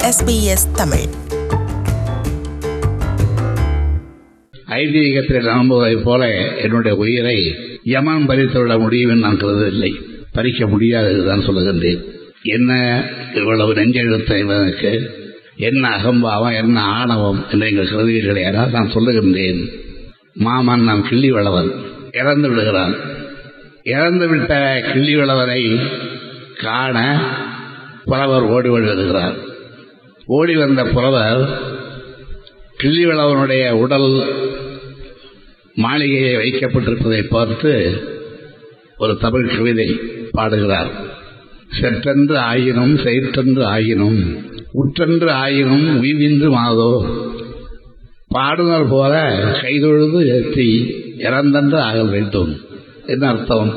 SBS Tamil ஐதீகத்தில் நம்புவதைப் போல என்னுடைய உயிரை யமன் பறித்துவிட முடியும் என்று நான் கருதவில்லை பறிக்க முடியாது என்றுதான் சொல்லுகின்றேன் என்ன இவ்வளவு நெஞ்செழுத்த இவனுக்கு என்ன அகம்பாவம் என்ன ஆணவம் என்று எங்கள் கருதுவீர்களே ஆனால் நான் சொல்லுகின்றேன் மாமன் நான் கிள்ளி வளவன் இறந்து விடுகிறான் இறந்து விட்ட கிள்ளி வளவனை காண புலவர் ஓடி வருகிறார் ஓடி வந்த புலவர் கிள்ளிவளவனுடைய உடல் மாளிகையை வைக்கப்பட்டிருப்பதை பார்த்து ஒரு தமிழ் கவிதை பாடுகிறார் செற்றென்று ஆயினும் செயற்றென்று ஆயினும் உற்றென்று ஆயினும் உய்வின்று மாதோ பாடுனர் போல கைதொழுது ஏற்றி இறந்தென்று ஆகல் வேண்டும் என்ன அர்த்தம்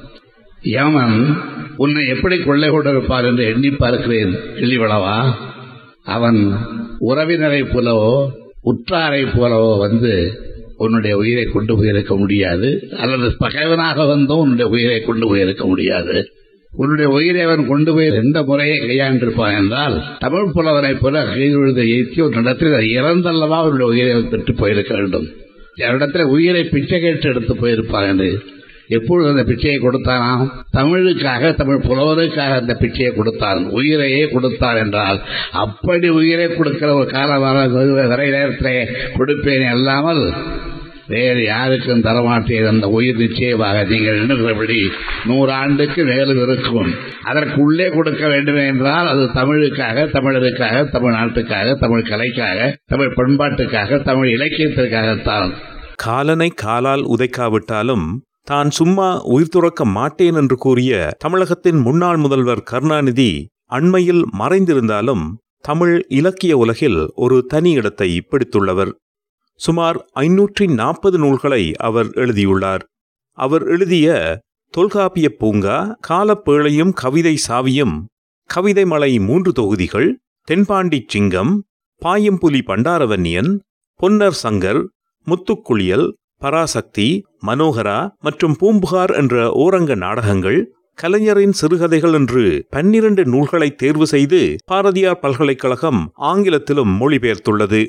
யமன் உன்னை எப்படி கொள்ளை கொண்டிருப்பார் என்று எண்ணி பார்க்கிறேன் கிள்ளிவளவா அவன் உறவினரை போலவோ உற்றாரை போலவோ வந்து உன்னுடைய உயிரை கொண்டு போயிருக்க முடியாது அல்லது பகைவனாக வந்தும் உன்னுடைய உயிரை கொண்டு போயிருக்க முடியாது உன்னுடைய உயிரை அவன் கொண்டு போய் எந்த முறையை கையாண்டிருப்பான் என்றால் தமிழ் புலவரை போல கைதொழுதை ஏற்றி ஒரு இடத்தில் இறந்தல்லவா அவனுடைய உயிரை பெற்று போயிருக்க வேண்டும் இடத்துல உயிரை பிச்சை கேட்டு எடுத்து போயிருப்பான் என்று எப்பொழுது அந்த பிச்சையை கொடுத்தானாம் தமிழுக்காக தமிழ் புலவருக்காக அந்த பிச்சையை கொடுத்தான் உயிரையே கொடுத்தான் என்றால் அப்படி உயிரை கொடுக்கிற ஒரு காலமான வரை நேரத்திலே கொடுப்பேன் அல்லாமல் வேறு யாருக்கும் தரமாட்டேன் அந்த உயிர் நிச்சயமாக நீங்கள் எண்ணுகிறபடி நூறு ஆண்டுக்கு மேலும் இருக்கும் அதற்குள்ளே கொடுக்க வேண்டும் என்றால் அது தமிழுக்காக தமிழருக்காக தமிழ்நாட்டுக்காக தமிழ் கலைக்காக தமிழ் பண்பாட்டுக்காக தமிழ் இலக்கியத்திற்காகத்தான் காலனை காலால் உதைக்காவிட்டாலும் தான் சும்மா உயிர் துறக்க மாட்டேன் என்று கூறிய தமிழகத்தின் முன்னாள் முதல்வர் கருணாநிதி அண்மையில் மறைந்திருந்தாலும் தமிழ் இலக்கிய உலகில் ஒரு தனி இடத்தை பிடித்துள்ளவர் சுமார் ஐநூற்றி நாற்பது நூல்களை அவர் எழுதியுள்ளார் அவர் எழுதிய தொல்காப்பிய பூங்கா காலப்பேழையும் கவிதை சாவியும் கவிதை மலை மூன்று தொகுதிகள் தென்பாண்டி சிங்கம் பாயம்புலி பண்டாரவன்னியன் பொன்னர் சங்கர் முத்துக்குளியல் பராசக்தி மனோகரா மற்றும் பூம்புகார் என்ற ஓரங்க நாடகங்கள் கலைஞரின் சிறுகதைகள் என்று பன்னிரண்டு நூல்களை தேர்வு செய்து பாரதியார் பல்கலைக்கழகம் ஆங்கிலத்திலும் மொழிபெயர்த்துள்ளது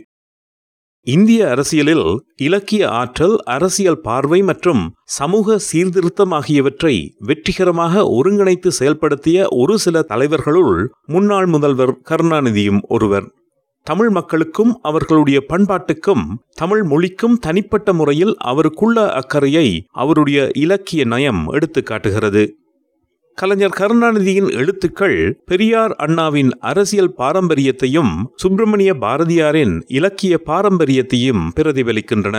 இந்திய அரசியலில் இலக்கிய ஆற்றல் அரசியல் பார்வை மற்றும் சமூக சீர்திருத்தம் ஆகியவற்றை வெற்றிகரமாக ஒருங்கிணைத்து செயல்படுத்திய ஒரு சில தலைவர்களுள் முன்னாள் முதல்வர் கருணாநிதியும் ஒருவர் தமிழ் மக்களுக்கும் அவர்களுடைய பண்பாட்டுக்கும் தமிழ் மொழிக்கும் தனிப்பட்ட முறையில் அவருக்குள்ள அக்கறையை அவருடைய இலக்கிய நயம் எடுத்து காட்டுகிறது கலைஞர் கருணாநிதியின் எழுத்துக்கள் பெரியார் அண்ணாவின் அரசியல் பாரம்பரியத்தையும் சுப்பிரமணிய பாரதியாரின் இலக்கிய பாரம்பரியத்தையும் பிரதிபலிக்கின்றன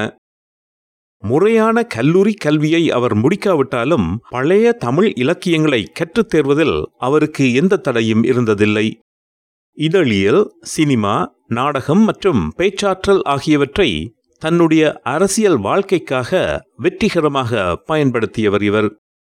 முறையான கல்லூரி கல்வியை அவர் முடிக்காவிட்டாலும் பழைய தமிழ் இலக்கியங்களை கற்றுத் தேர்வதில் அவருக்கு எந்த தடையும் இருந்ததில்லை இதழியல் சினிமா நாடகம் மற்றும் பேச்சாற்றல் ஆகியவற்றை தன்னுடைய அரசியல் வாழ்க்கைக்காக வெற்றிகரமாக பயன்படுத்தியவர் இவர்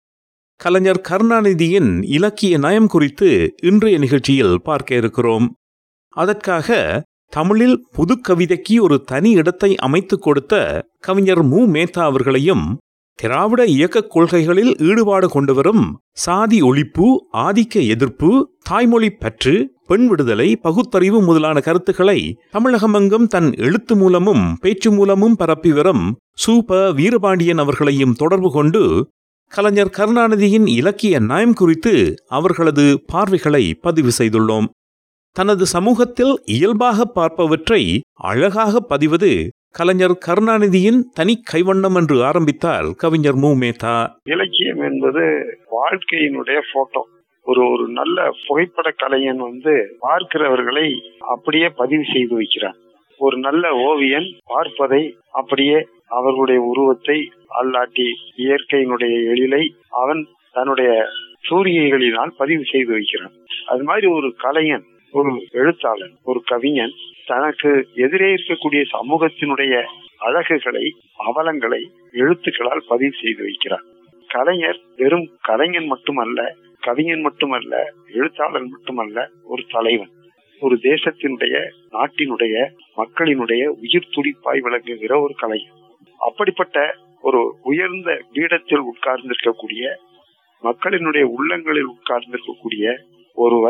கலைஞர் கருணாநிதியின் இலக்கிய நயம் குறித்து இன்றைய நிகழ்ச்சியில் பார்க்க இருக்கிறோம் அதற்காக தமிழில் புது கவிதைக்கு ஒரு தனி இடத்தை அமைத்துக் கொடுத்த கவிஞர் மு மேத்தா அவர்களையும் திராவிட இயக்கக் கொள்கைகளில் ஈடுபாடு கொண்டுவரும் சாதி ஒழிப்பு ஆதிக்க எதிர்ப்பு தாய்மொழி பற்று பெண் விடுதலை பகுத்தறிவு முதலான கருத்துக்களை தமிழகமெங்கும் தன் எழுத்து மூலமும் பேச்சு மூலமும் பரப்பி வரும் சூப வீரபாண்டியன் அவர்களையும் தொடர்பு கொண்டு கலைஞர் கருணாநிதியின் இலக்கிய நயம் குறித்து அவர்களது பார்வைகளை பதிவு செய்துள்ளோம் தனது சமூகத்தில் இயல்பாக பார்ப்பவற்றை அழகாக பதிவது கலைஞர் கருணாநிதியின் தனி கைவண்ணம் என்று ஆரம்பித்தார் கவிஞர் மு மேத்தா இலக்கியம் என்பது வாழ்க்கையினுடைய போட்டோ ஒரு ஒரு நல்ல புகைப்பட கலைஞன் வந்து பார்க்கிறவர்களை அப்படியே பதிவு செய்து வைக்கிறான் ஒரு நல்ல ஓவியன் பார்ப்பதை அப்படியே அவர்களுடைய உருவத்தை அல்லாட்டி இயற்கையினுடைய எழிலை அவன் தன்னுடைய சூரியகளினால் பதிவு செய்து வைக்கிறான் அது மாதிரி ஒரு கலைஞன் ஒரு எழுத்தாளன் ஒரு கவிஞன் தனக்கு எதிரே இருக்கக்கூடிய சமூகத்தினுடைய அழகுகளை அவலங்களை எழுத்துக்களால் பதிவு செய்து வைக்கிறார் கலைஞர் வெறும் கலைஞன் மட்டுமல்ல கவிஞன் மட்டுமல்ல எழுத்தாளன் மட்டுமல்ல ஒரு தலைவன் ஒரு தேசத்தினுடைய நாட்டினுடைய மக்களினுடைய உயிர் துடிப்பாய் விளங்குகிற ஒரு கலைஞன் அப்படிப்பட்ட ஒரு உயர்ந்த பீடத்தில் உட்கார்ந்திருக்கக்கூடிய மக்களினுடைய உள்ளங்களில் உட்கார்ந்திருக்கக்கூடிய ஒருவர்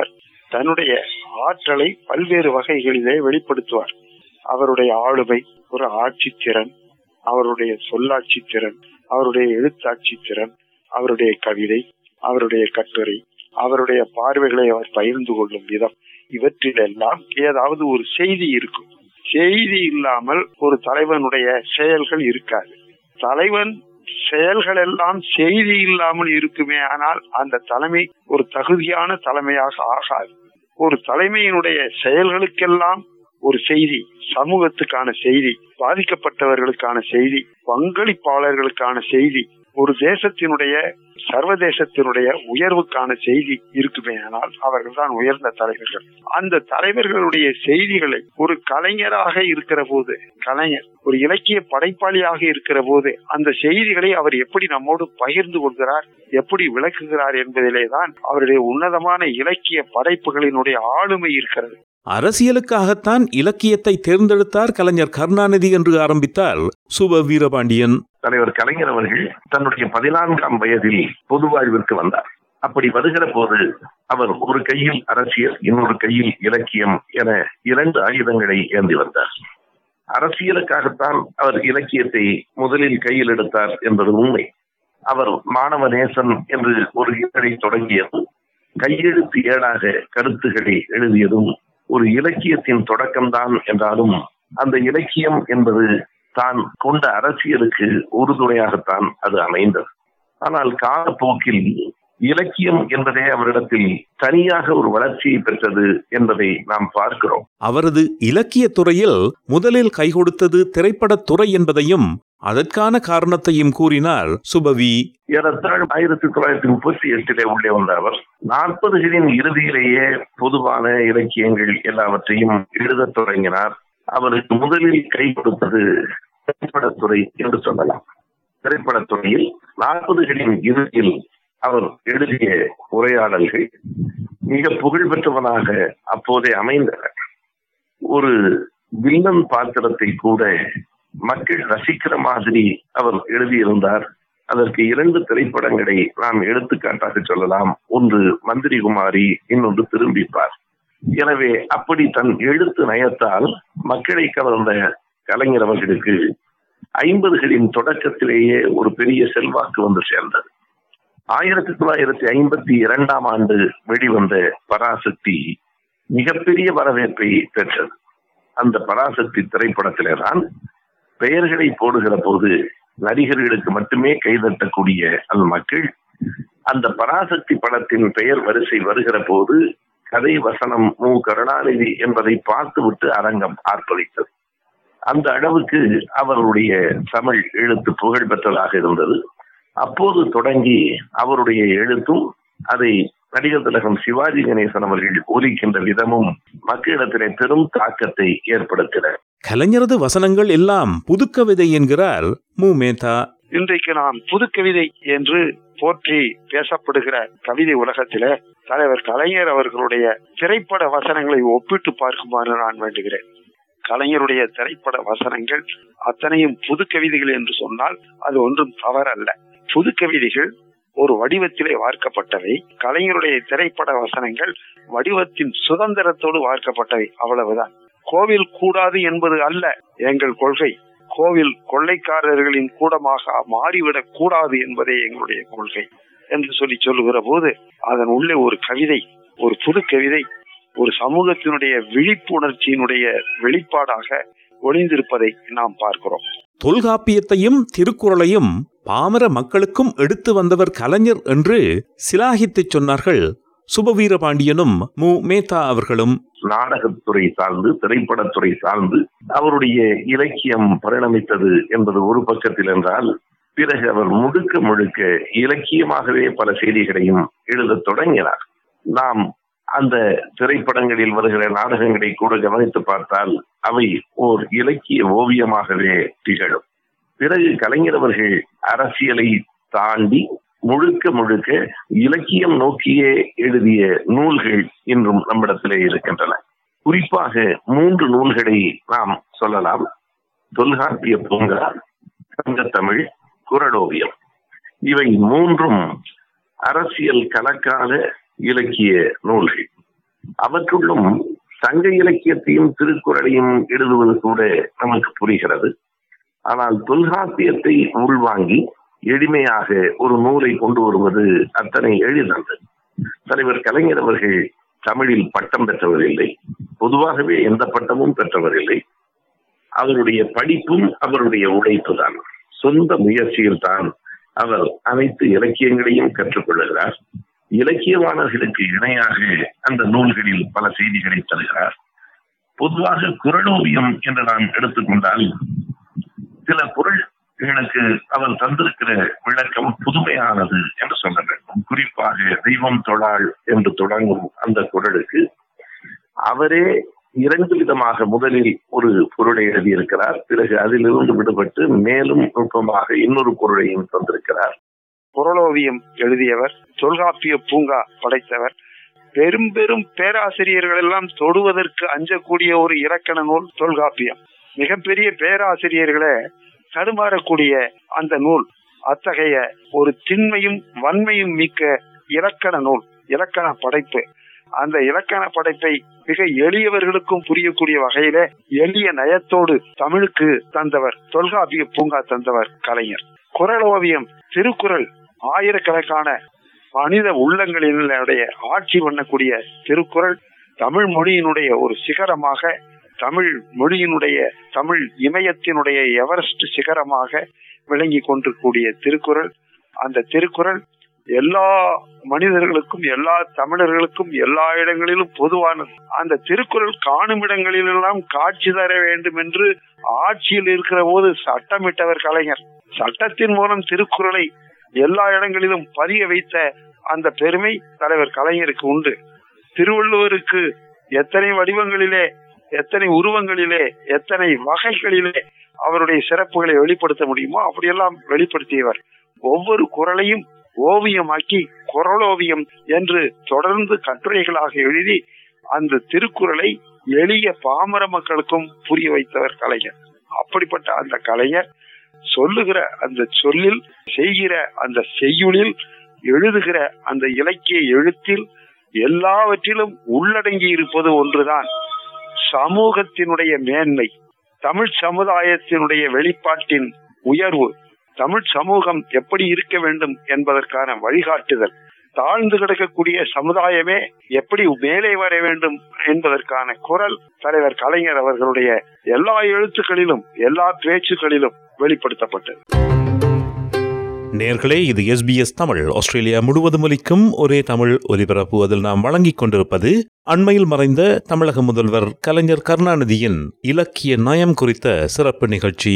தன்னுடைய ஆற்றலை பல்வேறு வகைகளிலே வெளிப்படுத்துவார் அவருடைய ஆளுமை ஒரு ஆட்சி திறன் அவருடைய சொல்லாட்சி திறன் அவருடைய எழுத்தாட்சி திறன் அவருடைய கவிதை அவருடைய கட்டுரை அவருடைய பார்வைகளை அவர் பகிர்ந்து கொள்ளும் விதம் இவற்றிலெல்லாம் ஏதாவது ஒரு செய்தி இருக்கும் செய்தி இல்லாமல் ஒரு தலைவனுடைய செயல்கள் இருக்காது தலைவன் செயல்கள் எல்லாம் செய்தி இல்லாமல் இருக்குமே ஆனால் அந்த தலைமை ஒரு தகுதியான தலைமையாக ஆகாது ஒரு தலைமையினுடைய செயல்களுக்கெல்லாம் ஒரு செய்தி சமூகத்துக்கான செய்தி பாதிக்கப்பட்டவர்களுக்கான செய்தி பங்களிப்பாளர்களுக்கான செய்தி ஒரு தேசத்தினுடைய சர்வதேசத்தினுடைய உயர்வுக்கான செய்தி இருக்குமே ஆனால் அவர்கள் தான் உயர்ந்த தலைவர்கள் அந்த தலைவர்களுடைய செய்திகளை ஒரு கலைஞராக இருக்கிற போது கலைஞர் ஒரு இலக்கிய படைப்பாளியாக இருக்கிற போது அந்த செய்திகளை அவர் எப்படி நம்மோடு பகிர்ந்து கொள்கிறார் எப்படி விளக்குகிறார் என்பதிலே தான் அவருடைய உன்னதமான இலக்கிய படைப்புகளினுடைய ஆளுமை இருக்கிறது அரசியலுக்காகத்தான் இலக்கியத்தை தேர்ந்தெடுத்தார் கலைஞர் கருணாநிதி என்று ஆரம்பித்தால் சுப வீரபாண்டியன் தலைவர் கலைஞர் அவர்கள் தன்னுடைய பதினான்காம் வயதில் பொது வாழ்விற்கு வந்தார் அப்படி வருகிற போது அவர் ஒரு கையில் அரசியல் இன்னொரு கையில் இலக்கியம் என இரண்டு ஆயுதங்களை ஏந்தி வந்தார் அரசியலுக்காகத்தான் அவர் இலக்கியத்தை முதலில் கையில் எடுத்தார் என்பது உண்மை அவர் மாணவ நேசன் என்று ஒரு இதழை தொடங்கியதும் கையெழுத்து ஏடாக கருத்துக்களை எழுதியதும் ஒரு இலக்கியத்தின் தொடக்கம்தான் என்றாலும் அந்த இலக்கியம் என்பது தான் கொண்ட அரசியலுக்கு உறுதுணையாகத்தான் அது அமைந்தது ஆனால் காலப்போக்கில் இலக்கியம் என்பதே அவரிடத்தில் தனியாக ஒரு வளர்ச்சியை பெற்றது என்பதை நாம் பார்க்கிறோம் அவரது இலக்கிய துறையில் முதலில் கை கொடுத்தது திரைப்படத் துறை என்பதையும் அதற்கான காரணத்தையும் கூறினார் சுபவி ஏறத்தாழ் ஆயிரத்தி தொள்ளாயிரத்தி முப்பத்தி எட்டிலே உள்ளே வந்த அவர் நாற்பதுகளின் இறுதியிலேயே பொதுவான இலக்கியங்கள் எல்லாவற்றையும் எழுதத் தொடங்கினார் அவருக்கு முதலில் கை கொடுத்தது திரைப்படத்துறை என்று சொல்லலாம் திரைப்படத்துறையில் நாற்பதுகளின் இறுதியில் அவர் எழுதிய உரையாடல்கள் மிக புகழ்பெற்றவனாக அப்போதே அமைந்தன ஒரு வில்லன் பாத்திரத்தை கூட மக்கள் ரசிக்கிற மாதிரி அவர் எழுதியிருந்தார் அதற்கு இரண்டு திரைப்படங்களை நாம் எடுத்துக்காட்டாக சொல்லலாம் ஒன்று மந்திரி குமாரி இன்னொன்று திரும்பிப்பார் எனவே அப்படி தன் எழுத்து நயத்தால் மக்களை கவர்ந்த கலைஞர் அவர்களுக்கு ஐம்பதுகளின் தொடக்கத்திலேயே ஒரு பெரிய செல்வாக்கு வந்து சேர்ந்தது ஆயிரத்தி தொள்ளாயிரத்தி ஐம்பத்தி இரண்டாம் ஆண்டு வெளிவந்த பராசக்தி மிகப்பெரிய வரவேற்பை பெற்றது அந்த பராசக்தி திரைப்படத்திலே தான் பெயர்களை போடுகிற போது நடிகர்களுக்கு மட்டுமே கைதட்டக்கூடிய அந்த மக்கள் அந்த பராசக்தி படத்தின் பெயர் வரிசை வருகிற போது கதை வசனம் மு கருணாநிதி என்பதை பார்த்துவிட்டு அரங்கம் ஆர்ப்பரித்தது அந்த அளவுக்கு அவருடைய தமிழ் எழுத்து புகழ் பெற்றதாக இருந்தது அப்போது தொடங்கி அவருடைய எழுத்தும் அதை நடிகர் திலகம் சிவாஜி கணேசன் அவர்கள் ஒலிக்கின்ற விதமும் மக்களிடத்திலே பெரும் தாக்கத்தை ஏற்படுத்தின கலைஞரது வசனங்கள் எல்லாம் புதுக்கவிதை என்கிறார் மு மேத்தா இன்றைக்கு நாம் புது கவிதை என்று போற்றி பேசப்படுகிற கவிதை உலகத்தில தலைவர் கலைஞர் அவர்களுடைய திரைப்பட வசனங்களை ஒப்பிட்டு பார்க்குமாறு நான் வேண்டுகிறேன் கலைஞருடைய திரைப்பட வசனங்கள் அத்தனையும் புது கவிதைகள் என்று சொன்னால் அது ஒன்றும் தவறல்ல புது கவிதைகள் ஒரு வடிவத்திலே வார்க்கப்பட்டவை கலைஞருடைய திரைப்பட வசனங்கள் வடிவத்தின் சுதந்திரத்தோடு வார்க்கப்பட்டவை அவ்வளவுதான் கோவில் கூடாது என்பது அல்ல எங்கள் கொள்கை கோவில் கொள்ளைக்காரர்களின் கூடமாக மாறிவிடக் கூடாது என்பதே எங்களுடைய கொள்கை என்று சொல்லி சொல்லுகிற போது அதன் உள்ளே ஒரு கவிதை ஒரு புது கவிதை ஒரு சமூகத்தினுடைய விழிப்புணர்ச்சியினுடைய வெளிப்பாடாக ஒளிந்திருப்பதை நாம் பார்க்கிறோம் தொல்காப்பியத்தையும் திருக்குறளையும் பாமர மக்களுக்கும் எடுத்து வந்தவர் கலைஞர் என்று சிலாகித்துச் சொன்னார்கள் சுபவீரபாண்டியனும் மு மேத்தா அவர்களும் நாடகத்துறை சார்ந்து திரைப்படத்துறை சார்ந்து அவருடைய இலக்கியம் பரிணமித்தது என்பது ஒரு பக்கத்தில் என்றால் பிறகு அவர் முழுக்க முழுக்க இலக்கியமாகவே பல செய்திகளையும் எழுதத் தொடங்கினார் நாம் அந்த திரைப்படங்களில் வருகிற நாடகங்களை கூட கவனித்து பார்த்தால் அவை ஓர் இலக்கிய ஓவியமாகவே திகழும் பிறகு கலைஞர் அவர்கள் அரசியலை தாண்டி முழுக்க முழுக்க இலக்கியம் நோக்கியே எழுதிய நூல்கள் இன்றும் நம்மிடத்திலே இருக்கின்றன குறிப்பாக மூன்று நூல்களை நாம் சொல்லலாம் தொல்காப்பிய பூங்கா சங்கத்தமிழ் குரலோவியம் இவை மூன்றும் அரசியல் கலக்கால இலக்கிய நூல்கள் அவற்றுள்ளும் சங்க இலக்கியத்தையும் திருக்குறளையும் எழுதுவது கூட நமக்கு புரிகிறது ஆனால் தொல்காப்பியத்தை உள்வாங்கி எளிமையாக ஒரு நூலை கொண்டு வருவது அத்தனை எளிதன்று தலைவர் கலைஞர் அவர்கள் தமிழில் பட்டம் பெற்றவர் இல்லை பொதுவாகவே எந்த பட்டமும் பெற்றவர் இல்லை அவருடைய படிப்பும் அவருடைய உழைப்பு தான் சொந்த முயற்சியில் தான் அவர் அனைத்து இலக்கியங்களையும் கற்றுக்கொள்ளுகிறார் இலக்கியவாணர்களுக்கு இணையாக அந்த நூல்களில் பல செய்திகளை தருகிறார் பொதுவாக குரலோவியம் என்று நாம் எடுத்துக்கொண்டால் சில குரல்களுக்கு அவர் தந்திருக்கிற விளக்கம் புதுமையானது என்று சொல்ல வேண்டும் குறிப்பாக தெய்வம் தொழாள் என்று தொடங்கும் அந்த குரலுக்கு அவரே இரண்டு விதமாக முதலில் ஒரு பொருளை எழுதியிருக்கிறார் பிறகு அதிலிருந்து விடுபட்டு மேலும் நுட்பமாக இன்னொரு பொருளையும் தந்திருக்கிறார் குரலோவியம் எழுதியவர் தொல்காப்பிய பூங்கா படைத்தவர் பெரும் பெரும் பேராசிரியர்கள் எல்லாம் தொடுவதற்கு அஞ்சக்கூடிய ஒரு இலக்கண நூல் தொல்காப்பியம் மிகப்பெரிய பேராசிரியர்களே தடுமாறக்கூடிய அந்த நூல் அத்தகைய ஒரு திண்மையும் வன்மையும் மிக்க இலக்கண நூல் இலக்கண படைப்பு அந்த இலக்கண படைப்பை மிக எளியவர்களுக்கும் புரியக்கூடிய வகையில எளிய நயத்தோடு தமிழுக்கு தந்தவர் தொல்காப்பிய பூங்கா தந்தவர் கலைஞர் குரலோவியம் திருக்குறள் ஆயிரக்கணக்கான மனித உள்ளங்களினுடைய ஆட்சி பண்ணக்கூடிய திருக்குறள் தமிழ் மொழியினுடைய ஒரு சிகரமாக தமிழ் மொழியினுடைய தமிழ் இமயத்தினுடைய எவரெஸ்ட் சிகரமாக விளங்கி கொண்டிருக்கூடிய திருக்குறள் அந்த திருக்குறள் எல்லா மனிதர்களுக்கும் எல்லா தமிழர்களுக்கும் எல்லா இடங்களிலும் பொதுவானது அந்த திருக்குறள் காணும் இடங்களிலெல்லாம் காட்சி தர வேண்டும் என்று ஆட்சியில் இருக்கிற போது சட்டமிட்டவர் கலைஞர் சட்டத்தின் மூலம் திருக்குறளை எல்லா இடங்களிலும் பதிய வைத்த அந்த பெருமை தலைவர் கலைஞருக்கு உண்டு திருவள்ளுவருக்கு எத்தனை வடிவங்களிலே எத்தனை உருவங்களிலே எத்தனை வகைகளிலே அவருடைய சிறப்புகளை வெளிப்படுத்த முடியுமோ அப்படியெல்லாம் வெளிப்படுத்தியவர் ஒவ்வொரு குரலையும் ஓவியமாக்கி குரலோவியம் என்று தொடர்ந்து கட்டுரைகளாக எழுதி அந்த திருக்குறளை எளிய பாமர மக்களுக்கும் புரிய வைத்தவர் கலைஞர் அப்படிப்பட்ட அந்த கலைஞர் சொல்லுகிற அந்த சொல்லில் செய்கிற அந்த செய்யுளில் எழுதுகிற அந்த இலக்கிய எழுத்தில் எல்லாவற்றிலும் உள்ளடங்கி இருப்பது ஒன்றுதான் சமூகத்தினுடைய மேன்மை தமிழ் சமுதாயத்தினுடைய வெளிப்பாட்டின் உயர்வு தமிழ் சமூகம் எப்படி இருக்க வேண்டும் என்பதற்கான வழிகாட்டுதல் தாழ்ந்து கிடக்கக்கூடிய சமுதாயமே எப்படி மேலே வர வேண்டும் என்பதற்கான குரல் தலைவர் கலைஞர் அவர்களுடைய எல்லா எழுத்துக்களிலும் எல்லா பேச்சுக்களிலும் வெளிப்படுத்தப்பட்டது நேர்களே இது எஸ்பிஎஸ் தமிழ் ஆஸ்திரேலியா முழுவதும் ஒலிக்கும் ஒரே தமிழ் ஒலிபரப்பு அதில் நாம் வழங்கிக் கொண்டிருப்பது அண்மையில் மறைந்த தமிழக முதல்வர் கலைஞர் கருணாநிதியின் இலக்கிய நயம் குறித்த சிறப்பு நிகழ்ச்சி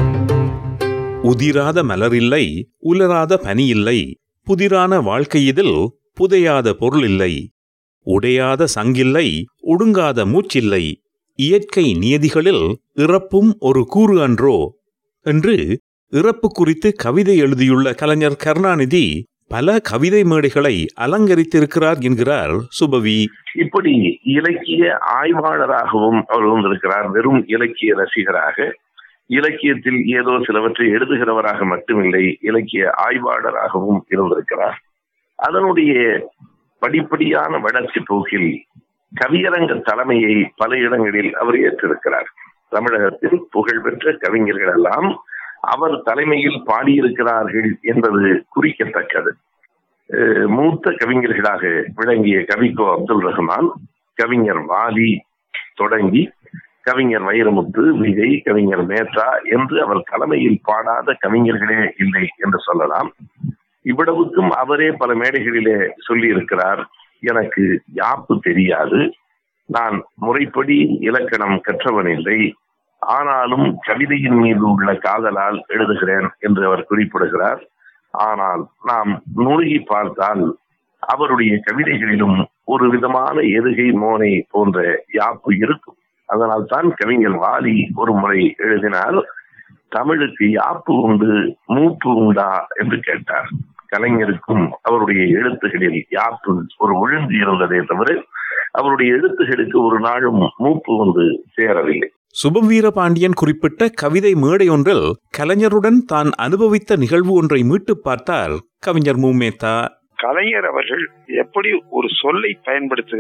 உதிராத மலரில்லை உலராத பனி இல்லை புதிரான வாழ்க்கையிதில் புதையாத பொருள் இல்லை உடையாத சங்கில்லை ஒடுங்காத மூச்சில்லை இயற்கை நியதிகளில் இறப்பும் ஒரு கூறு அன்றோ என்று இறப்பு குறித்து கவிதை எழுதியுள்ள கலைஞர் கருணாநிதி பல கவிதை மேடைகளை அலங்கரித்திருக்கிறார் என்கிறார் சுபவி இப்படி இலக்கிய ஆய்வாளராகவும் அவர் வந்திருக்கிறார் வெறும் இலக்கிய ரசிகராக இலக்கியத்தில் ஏதோ சிலவற்றை எழுதுகிறவராக மட்டுமில்லை இலக்கிய ஆய்வாளராகவும் இருந்திருக்கிறார் அதனுடைய படிப்படியான வளர்ச்சி போக்கில் கவியரங்க தலைமையை பல இடங்களில் அவர் ஏற்றிருக்கிறார் தமிழகத்தில் புகழ்பெற்ற கவிஞர்கள் எல்லாம் அவர் தலைமையில் பாடியிருக்கிறார்கள் என்பது குறிக்கத்தக்கது மூத்த கவிஞர்களாக விளங்கிய கவிக்கோ அப்துல் ரஹ்மான் கவிஞர் வாலி தொடங்கி கவிஞர் வைரமுத்து விஜய் கவிஞர் மேத்தா என்று அவர் தலைமையில் பாடாத கவிஞர்களே இல்லை என்று சொல்லலாம் இவ்வளவுக்கும் அவரே பல மேடைகளிலே சொல்லி இருக்கிறார் எனக்கு யாப்பு தெரியாது நான் முறைப்படி இலக்கணம் கற்றவன் இல்லை ஆனாலும் கவிதையின் மீது உள்ள காதலால் எழுதுகிறேன் என்று அவர் குறிப்பிடுகிறார் ஆனால் நாம் நுணுகி பார்த்தால் அவருடைய கவிதைகளிலும் ஒரு விதமான எதுகை மோனை போன்ற யாப்பு இருக்கும் அதனால் தான் கவிஞர் வாலி ஒரு முறை எழுதினால் தமிழுக்கு யாப்பு உண்டு மூப்பு உண்டா என்று கேட்டார் கலைஞருக்கும் அவருடைய எழுத்துகளில் யாப்பு ஒரு ஒழுங்கு இருந்ததே தவிர அவருடைய எழுத்துகளுக்கு ஒரு நாளும் மூப்பு வந்து சேரவில்லை சுபம் வீரபாண்டியன் குறிப்பிட்ட கவிதை மேடை ஒன்றில் கலைஞருடன் தான் அனுபவித்த நிகழ்வு ஒன்றை மீட்டு பார்த்தால் கவிஞர் மூமேத்தா கலைஞர் அவர்கள் எப்படி ஒரு சொல்லை பயன்படுத்துகிறார்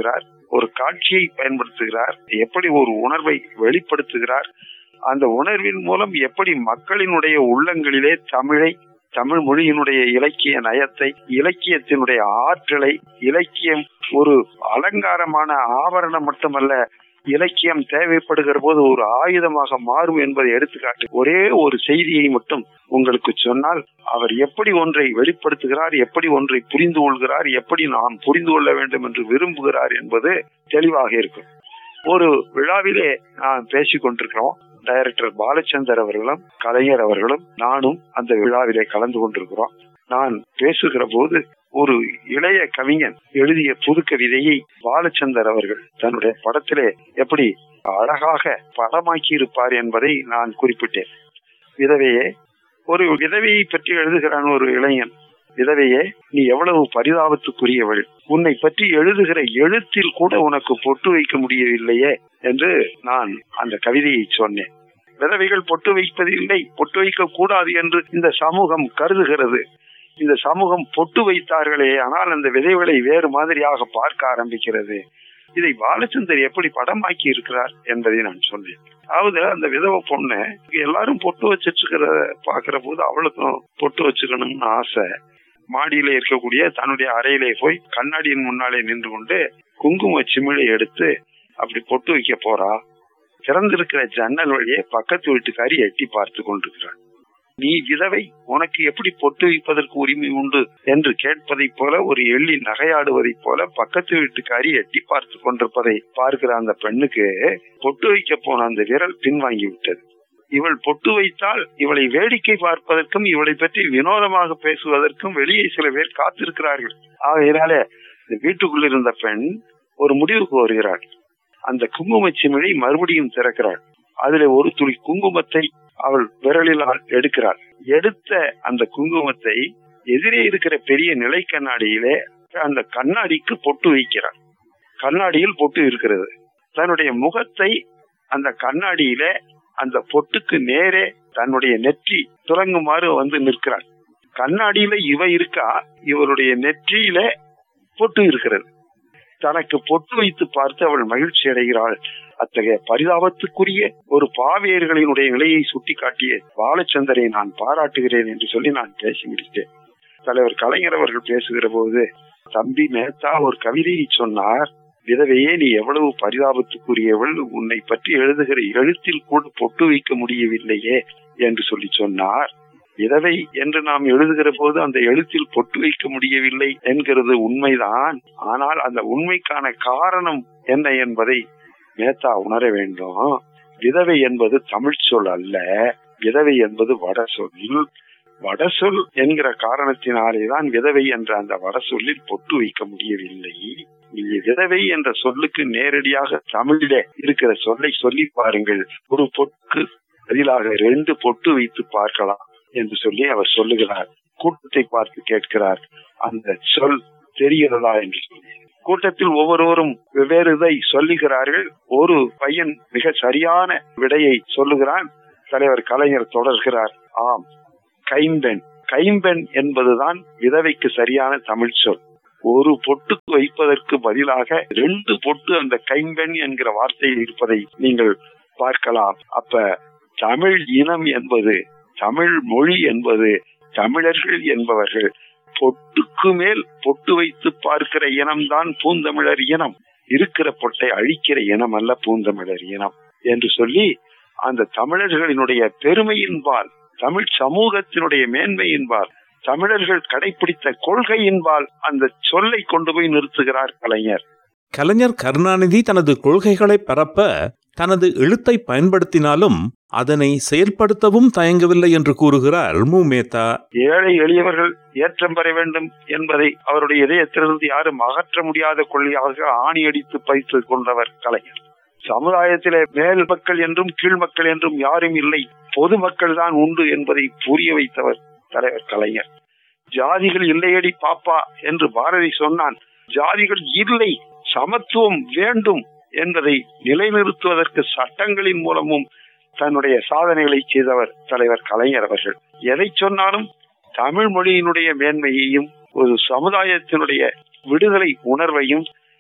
ஒரு காட்சியை பயன்படுத்துகிறார் எப்படி ஒரு உணர்வை வெளிப்படுத்துகிறார் அந்த உணர்வின் மூலம் எப்படி மக்களினுடைய உள்ளங்களிலே தமிழை தமிழ் மொழியினுடைய இலக்கிய நயத்தை இலக்கியத்தினுடைய ஆற்றலை இலக்கியம் ஒரு அலங்காரமான ஆபரணம் மட்டுமல்ல இலக்கியம் தேவைப்படுகிற போது ஒரு ஆயுதமாக மாறும் என்பதை எடுத்துக்காட்டு ஒரே ஒரு செய்தியை மட்டும் உங்களுக்கு சொன்னால் அவர் எப்படி ஒன்றை வெளிப்படுத்துகிறார் எப்படி ஒன்றை புரிந்து கொள்கிறார் எப்படி நாம் புரிந்து கொள்ள வேண்டும் என்று விரும்புகிறார் என்பது தெளிவாக இருக்கும் ஒரு விழாவிலே நான் பேசிக் கொண்டிருக்கிறோம் டைரக்டர் பாலச்சந்தர் அவர்களும் கலைஞர் அவர்களும் நானும் அந்த விழாவிலே கலந்து கொண்டிருக்கிறோம் நான் பேசுகிற போது ஒரு இளைய கவிஞன் எழுதிய புது கவிதையை பாலச்சந்தர் அவர்கள் தன்னுடைய படத்திலே எப்படி அழகாக படமாக்கி இருப்பார் என்பதை நான் குறிப்பிட்டேன் விதவையே ஒரு விதவையை பற்றி எழுதுகிறான் ஒரு இளைஞன் விதவையே நீ எவ்வளவு பரிதாபத்துக்குரியவள் உன்னை பற்றி எழுதுகிற எழுத்தில் கூட உனக்கு பொட்டு வைக்க முடியவில்லையே என்று நான் அந்த கவிதையை சொன்னேன் விதவைகள் பொட்டு வைப்பதில்லை பொட்டு வைக்க கூடாது என்று இந்த சமூகம் கருதுகிறது இந்த சமூகம் பொட்டு வைத்தார்களே ஆனால் அந்த விதைகளை வேறு மாதிரியாக பார்க்க ஆரம்பிக்கிறது இதை பாலச்சந்தர் எப்படி படமாக்கி இருக்கிறார் என்பதை நான் சொன்னேன் அதாவது அந்த விதவ பொண்ணு எல்லாரும் பொட்டு வச்சிட்டு இருக்கிற பாக்குற போது அவளுக்கும் பொட்டு வச்சுக்கணும்னு ஆசை மாடியில இருக்கக்கூடிய தன்னுடைய அறையிலே போய் கண்ணாடியின் முன்னாலே நின்று கொண்டு குங்கும சிமிழை எடுத்து அப்படி பொட்டு வைக்க போறா திறந்திருக்கிற ஜன்னல் வழியே பக்கத்து வீட்டுக்காரி எட்டி பார்த்து கொண்டிருக்கிறாள் நீ விதவை உனக்கு எப்படி பொட்டு வைப்பதற்கு உரிமை உண்டு என்று கேட்பதை போல ஒரு எள்ளி நகையாடுவதைப் போல பக்கத்து வீட்டுக்காரி எட்டி பார்த்து கொண்டிருப்பதை பார்க்கிற அந்த பெண்ணுக்கு பொட்டு வைக்க போன அந்த விரல் பின்வாங்கி விட்டது இவள் பொட்டு வைத்தால் இவளை வேடிக்கை பார்ப்பதற்கும் இவளை பற்றி வினோதமாக பேசுவதற்கும் வெளியே சில பேர் காத்திருக்கிறார்கள் ஆகையினாலே இந்த வீட்டுக்குள் இருந்த பெண் ஒரு முடிவுக்கு வருகிறாள் அந்த குங்கும சிமிழை மறுபடியும் திறக்கிறாள் அதுல ஒரு துளி குங்குமத்தை அவள் விரலினால் எடுக்கிறாள் எடுத்த அந்த குங்குமத்தை எதிரே இருக்கிற பெரிய நிலை கண்ணாடியிலே அந்த கண்ணாடிக்கு பொட்டு வைக்கிறாள் கண்ணாடியில் பொட்டு இருக்கிறது தன்னுடைய முகத்தை அந்த கண்ணாடியில அந்த பொட்டுக்கு நேரே தன்னுடைய நெற்றி துறங்குமாறு வந்து நிற்கிறாள் கண்ணாடியில இவ இருக்கா இவருடைய நெற்றியில பொட்டு இருக்கிறது தனக்கு பொட்டு வைத்து பார்த்து அவள் மகிழ்ச்சி அடைகிறாள் அத்தகைய பரிதாபத்துக்குரிய ஒரு பாவியர்களினுடைய நிலையை சுட்டிக்காட்டிய பாலச்சந்தரை நான் பாராட்டுகிறேன் என்று சொல்லி நான் பேசி முடித்தேன் தலைவர் கலைஞர் அவர்கள் பேசுகிற போது தம்பி மேத்தா ஒரு கவிதையை சொன்னார் விதவையே நீ எவ்வளவு பரிதாபத்துக்குரியவள் உன்னை பற்றி எழுதுகிற எழுத்தில் கூட பொட்டு வைக்க முடியவில்லையே என்று சொல்லி சொன்னார் விதவை என்று நாம் எழுதுகிற போது அந்த எழுத்தில் பொட்டு வைக்க முடியவில்லை என்கிறது உண்மைதான் ஆனால் அந்த உண்மைக்கான காரணம் என்ன என்பதை மேத்தா உணர வேண்டும் விதவை என்பது தமிழ் சொல் அல்ல விதவை என்பது வட சொல் வட சொல் என்கிற காரணத்தினாலேதான் விதவை என்ற அந்த வட சொல்லில் பொட்டு வைக்க முடியவில்லை விதவை என்ற சொல்லுக்கு நேரடியாக தமிழிலே இருக்கிற சொல்லை சொல்லி பாருங்கள் ஒரு பொட்டு பதிலாக ரெண்டு பொட்டு வைத்து பார்க்கலாம் என்று சொல்லி அவர் சொல்லுகிறார் கூட்டத்தை பார்த்து கேட்கிறார் அந்த சொல் தெரிகிறதா என்று சொல்லி கூட்டத்தில் ஒவ்வொருவரும் வெவ்வேறு இதை சொல்லுகிறார்கள் ஒரு பையன் மிக சரியான விடையை சொல்லுகிறான் தலைவர் கலைஞர் தொடர்கிறார் ஆம் கைம்பெண் கைம்பெண் என்பதுதான் விதவைக்கு சரியான தமிழ் சொல் ஒரு பொட்டு வைப்பதற்கு பதிலாக ரெண்டு பொட்டு அந்த கைம்பெண் என்கிற வார்த்தையில் இருப்பதை நீங்கள் பார்க்கலாம் அப்ப தமிழ் இனம் என்பது தமிழ் மொழி என்பது தமிழர்கள் என்பவர்கள் பொட்டுக்கு மேல் பொட்டு வைத்து பார்க்கிற இனம்தான் பூந்தமிழர் இனம் இருக்கிற பொட்டை அழிக்கிற இனம் அல்ல பூந்தமிழர் இனம் என்று சொல்லி அந்த தமிழர்களினுடைய பெருமையின்பால் தமிழ் சமூகத்தினுடைய மேன்மையின்பால் தமிழர்கள் கடைபிடித்த கொள்கையின்பால் அந்த சொல்லை கொண்டு போய் நிறுத்துகிறார் கலைஞர் கலைஞர் கருணாநிதி தனது கொள்கைகளை பரப்ப தனது எழுத்தை பயன்படுத்தினாலும் அதனை செயல்படுத்தவும் தயங்கவில்லை என்று கூறுகிறார் மு மேத்தா ஏழை எளியவர்கள் ஏற்றம் பெற வேண்டும் என்பதை அவருடைய இதயத்திலிருந்து யாரும் அகற்ற முடியாத கொள்கையாக ஆணியடித்து பயிற்று கொண்டவர் கலைஞர் சமுதாயத்திலே மேல் மக்கள் என்றும் கீழ் மக்கள் என்றும் யாரும் இல்லை பொதுமக்கள் தான் உண்டு என்பதை புரிய வைத்தவர் தலைவர் கலைஞர் ஜாதிகள் இல்லையடி பாப்பா என்று பாரதி சொன்னான் ஜாதிகள் இல்லை சமத்துவம் வேண்டும் என்பதை நிலைநிறுத்துவதற்கு சட்டங்களின் மூலமும் தன்னுடைய சாதனைகளை செய்தவர் தலைவர் கலைஞர் அவர்கள் எதை சொன்னாலும் தமிழ் மொழியினுடைய மேன்மையையும் ஒரு சமுதாயத்தினுடைய விடுதலை உணர்வையும்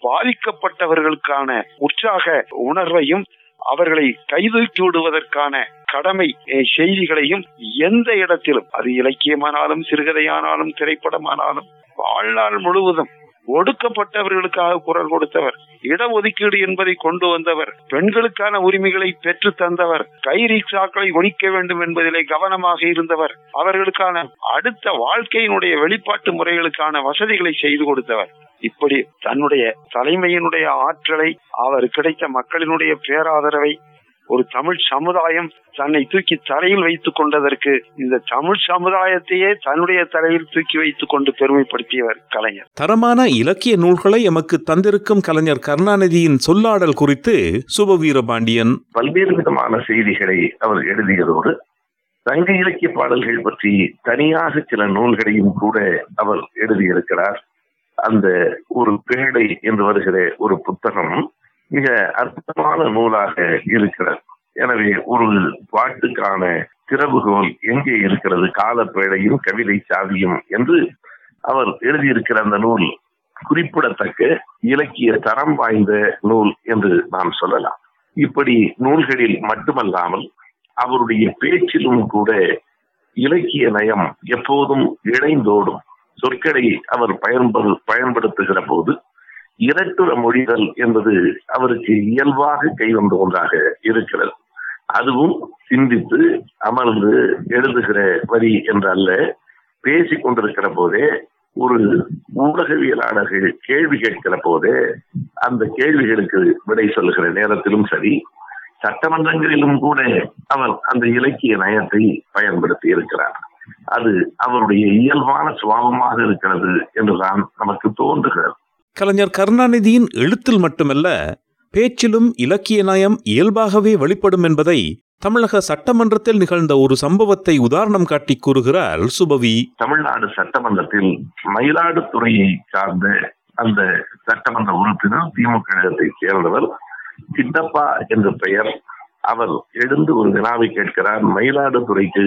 பாதிக்கப்பட்டவர்களுக்கான உற்சாக உணர்வையும் அவர்களை கைதூக்கி விடுவதற்கான கடமை அஹ், செய்திகளையும் எந்த இடத்திலும் அது இலக்கியமானாலும் சிறுகதையானாலும் திரைப்படமானாலும் வாழ்நாள் முழுவதும் ஒடுக்கப்பட்டவர்களுக்காக குரல் கொடுத்தவர் இடஒதுக்கீடு என்பதை கொண்டு வந்தவர் பெண்களுக்கான உரிமைகளை பெற்று தந்தவர் கை ரிக்ஷாக்களை ஒழிக்க வேண்டும் என்பதிலே கவனமாக இருந்தவர் அவர்களுக்கான அடுத்த வாழ்க்கையினுடைய வெளிப்பாட்டு முறைகளுக்கான வசதிகளை செய்து கொடுத்தவர் இப்படி தன்னுடைய தலைமையினுடைய ஆற்றலை அவர் கிடைத்த மக்களினுடைய பேராதரவை ஒரு தமிழ் சமுதாயம் தன்னை தூக்கி தலையில் வைத்துக் கொண்டதற்கு இந்த தமிழ் சமுதாயத்தையே தன்னுடைய தலையில் தூக்கி வைத்துக் கொண்டு பெருமைப்படுத்தியவர் கலைஞர் தரமான இலக்கிய நூல்களை எமக்கு தந்திருக்கும் கலைஞர் கருணாநிதியின் சொல்லாடல் குறித்து சுபவீரபாண்டியன் பல்வேறு விதமான செய்திகளை அவர் எழுதியதோடு சங்க இலக்கிய பாடல்கள் பற்றி தனியாக சில நூல்களையும் கூட அவர் எழுதியிருக்கிறார் அந்த ஒரு பேழை என்று வருகிற ஒரு புத்தகம் மிக அற்புதமான நூலாக இருக்கிறது எனவே ஒரு பாட்டுக்கான திறவுகோல் எங்கே இருக்கிறது காலப்பேழையும் கவிதை சாதியும் என்று அவர் எழுதியிருக்கிற அந்த நூல் குறிப்பிடத்தக்க இலக்கிய தரம் வாய்ந்த நூல் என்று நாம் சொல்லலாம் இப்படி நூல்களில் மட்டுமல்லாமல் அவருடைய பேச்சிலும் கூட இலக்கிய நயம் எப்போதும் இணைந்தோடும் சொற்களை அவர் பயன்படு பயன்படுத்துகிற போது இரட்டுற மொழிதல் என்பது அவருக்கு இயல்பாக கைவந்த ஒன்றாக இருக்கிறது அதுவும் சிந்தித்து அமர்ந்து எழுதுகிற வரி என்றல்ல பேசிக் கொண்டிருக்கிற போதே ஒரு ஊடகவியலாளர்கள் கேள்வி கேட்கிற போதே அந்த கேள்விகளுக்கு விடை சொல்லுகிற நேரத்திலும் சரி சட்டமன்றங்களிலும் கூட அவர் அந்த இலக்கிய நயத்தை பயன்படுத்தி இருக்கிறார் அது அவருடைய இயல்பான சுபாவமாக இருக்கிறது என்றுதான் நமக்கு தோன்றுகிறது கலைஞர் கருணாநிதியின் எழுத்தில் மட்டுமல்ல பேச்சிலும் இலக்கிய நயம் இயல்பாகவே வெளிப்படும் என்பதை தமிழக சட்டமன்றத்தில் நிகழ்ந்த ஒரு சம்பவத்தை உதாரணம் காட்டி கூறுகிறார் சுபவி தமிழ்நாடு சட்டமன்றத்தில் மயிலாடுதுறையை சார்ந்த அந்த சட்டமன்ற உறுப்பினர் திமுக கழகத்தை சேர்ந்தவர் சித்தப்பா என்ற பெயர் அவர் எழுந்து ஒரு வினாவை கேட்கிறார் மயிலாடுதுறைக்கு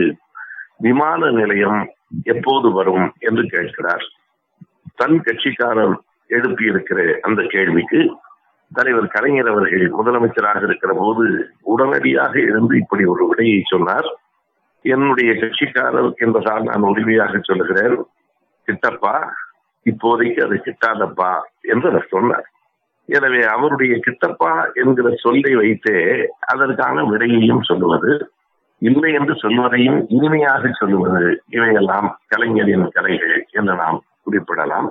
விமான நிலையம் எப்போது வரும் என்று கேட்கிறார் தன் கட்சிக்காரர் எழுப்பியிருக்கிற அந்த கேள்விக்கு தலைவர் கலைஞர் அவர்கள் முதலமைச்சராக இருக்கிற போது உடனடியாக எழுந்து இப்படி ஒரு விடையை சொன்னார் என்னுடைய கட்சிக்காரர் என்பதால் நான் உரிமையாக சொல்லுகிறேன் கிட்டப்பா இப்போதைக்கு அது கிட்டாதப்பா என்று அவர் சொன்னார் எனவே அவருடைய கிட்டப்பா என்கிற சொல்லை வைத்தே அதற்கான விடையையும் சொல்லுவது இல்லை என்று சொல்வதையும் இனிமையாக சொல்லுவது இவையெல்லாம் கலைஞரின் கலைகள் என்று நாம் குறிப்பிடலாம்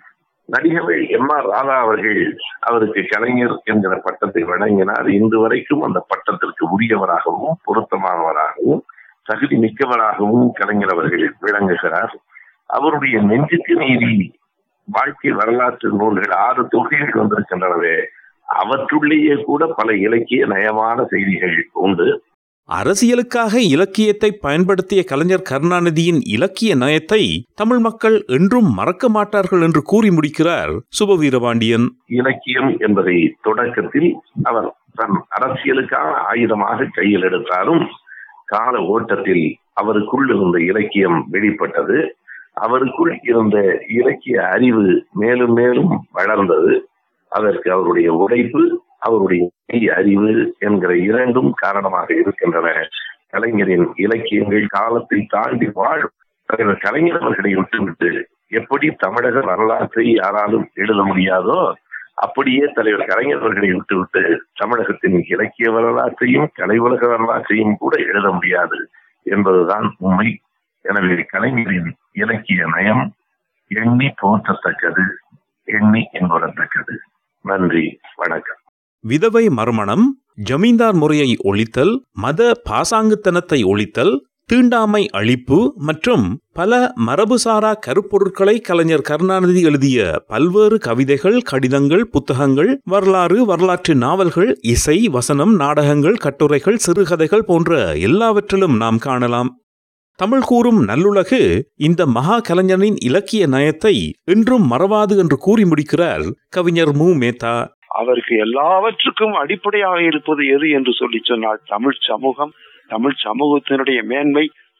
நடிகர் எம் ஆர் ராதா அவர்கள் அவருக்கு கலைஞர் என்கிற பட்டத்தை வழங்கினார் இன்று வரைக்கும் அந்த பட்டத்திற்கு உரியவராகவும் பொருத்தமானவராகவும் தகுதி மிக்கவராகவும் கலைஞர் அவர்கள் விளங்குகிறார் அவருடைய நெஞ்சுக்கு நீதி வாழ்க்கை வரலாற்று நூல்கள் ஆறு தொகைகள் வந்திருக்கின்றனவே அவற்றுள்ளேயே கூட பல இலக்கிய நயமான செய்திகள் உண்டு அரசியலுக்காக இலக்கியத்தை பயன்படுத்திய கலைஞர் கருணாநிதியின் இலக்கிய நயத்தை தமிழ் மக்கள் என்றும் மறக்க மாட்டார்கள் என்று கூறி முடிக்கிறார் சுபவீரபாண்டியன் இலக்கியம் என்பதை தொடக்கத்தில் அவர் தன் அரசியலுக்கான ஆயுதமாக கையில் எடுத்தாலும் கால ஓட்டத்தில் அவருக்குள் இருந்த இலக்கியம் வெளிப்பட்டது அவருக்குள் இருந்த இலக்கிய அறிவு மேலும் மேலும் வளர்ந்தது அதற்கு அவருடைய உழைப்பு அவருடைய அறிவு என்கிற இரண்டும் காரணமாக இருக்கின்றன கலைஞரின் இலக்கியங்கள் காலத்தை தாண்டி வாழும் தலைவர் கலைஞர் அவர்களை விட்டுவிட்டு எப்படி தமிழக வரலாற்றை யாராலும் எழுத முடியாதோ அப்படியே தலைவர் கலைஞர் அவர்களை விட்டுவிட்டு தமிழகத்தின் இலக்கிய வரலாற்றையும் கலை உலக வரலாற்றையும் கூட எழுத முடியாது என்பதுதான் உண்மை எனவே கலைஞரின் இலக்கிய நயம் எண்ணி போற்றத்தக்கது எண்ணி என்பதத்தக்கது நன்றி வணக்கம் விதவை மறுமணம் ஜமீன்தார் முறையை ஒழித்தல் மத பாசாங்குத்தனத்தை ஒழித்தல் தீண்டாமை அழிப்பு மற்றும் பல மரபுசாரா கருப்பொருட்களை கலைஞர் கருணாநிதி எழுதிய பல்வேறு கவிதைகள் கடிதங்கள் புத்தகங்கள் வரலாறு வரலாற்று நாவல்கள் இசை வசனம் நாடகங்கள் கட்டுரைகள் சிறுகதைகள் போன்ற எல்லாவற்றிலும் நாம் காணலாம் தமிழ் கூறும் நல்லுலகு இந்த மகா கலைஞனின் இலக்கிய நயத்தை என்றும் மறவாது என்று கூறி முடிக்கிறார் கவிஞர் மு மேத்தா அவருக்கு எல்லாவற்றுக்கும் அடிப்படையாக இருப்பது எது என்று சொல்லி சொன்னால் தமிழ் சமூகம் தமிழ் சமூகத்தினுடைய மேன்மை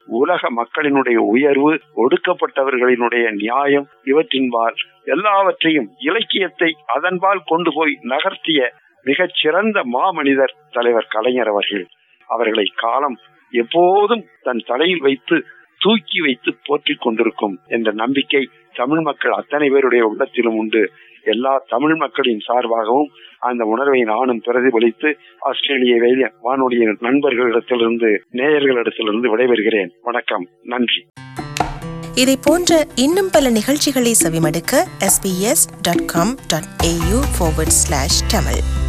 உலக மக்களினுடைய உயர்வு ஒடுக்கப்பட்டவர்களினுடைய நியாயம் இவற்றின்பால் எல்லாவற்றையும் இலக்கியத்தை அதன்பால் கொண்டு போய் நகர்த்திய மிகச் சிறந்த மாமனிதர் தலைவர் கலைஞர் அவர்கள் அவர்களை காலம் எப்போதும் தன் தலையில் வைத்து தூக்கி வைத்து போற்றிக் கொண்டிருக்கும் என்ற நம்பிக்கை தமிழ் மக்கள் அத்தனை பேருடைய உள்ளத்திலும் உண்டு எல்லா தமிழ் மக்களின் சார்பாகவும் அந்த உணர்வை நானும் பிரதிபலித்து ஆஸ்திரேலிய வானொலியின் நண்பர்களிடத்திலிருந்து நேயர்களிடத்திலிருந்து விடைபெறுகிறேன் வணக்கம் நன்றி இதை போன்ற இன்னும் பல நிகழ்ச்சிகளை செவிமடுக்க sbs.com.au forward slash tamil